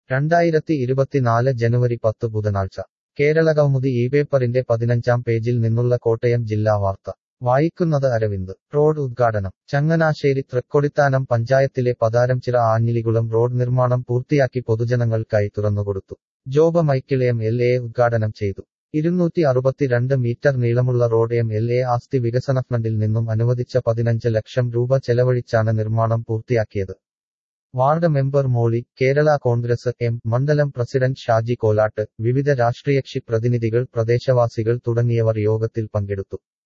രണ്ടായിരത്തി ഇരുപത്തിനാല് ജനുവരി പത്ത് ബുധനാഴ്ച കേരളകൗമുദി ഈ പേപ്പറിന്റെ പതിനഞ്ചാം പേജിൽ നിന്നുള്ള കോട്ടയം ജില്ലാ വാർത്ത വായിക്കുന്നത് അരവിന്ദ് റോഡ് ഉദ്ഘാടനം ചങ്ങനാശ്ശേരി തൃക്കൊടിത്താനം പഞ്ചായത്തിലെ പതാരംചിറ ആഞ്ഞിലികുളം റോഡ് നിർമ്മാണം പൂർത്തിയാക്കി പൊതുജനങ്ങൾക്കായി തുറന്നുകൊടുത്തു Job Michael M L A ഉദ്ഘാടനം ചെയ്തു ഇരുന്നൂറ്റി അറുപത്തിരണ്ട് മീറ്റർ നീളമുള്ള റോഡ് എം എൽ എ ആസ്തി വികസന ഫണ്ടിൽ നിന്നും അനുവദിച്ച പതിനഞ്ച് ലക്ഷം രൂപ ചെലവഴിച്ചാണ് നിർമ്മാണം പൂർത്തിയാക്കിയത് ward member Molly Kerala Congress M മണ്ഡലം പ്രസിഡന്റ് ഷാജി കോലാട്ട് വിവിധ രാഷ്ട്രീയകക്ഷി പ്രതിനിധികൾ പ്രദേശവാസികൾ തുടങ്ങിയവർ യോഗത്തിൽ പങ്കെടുത്തു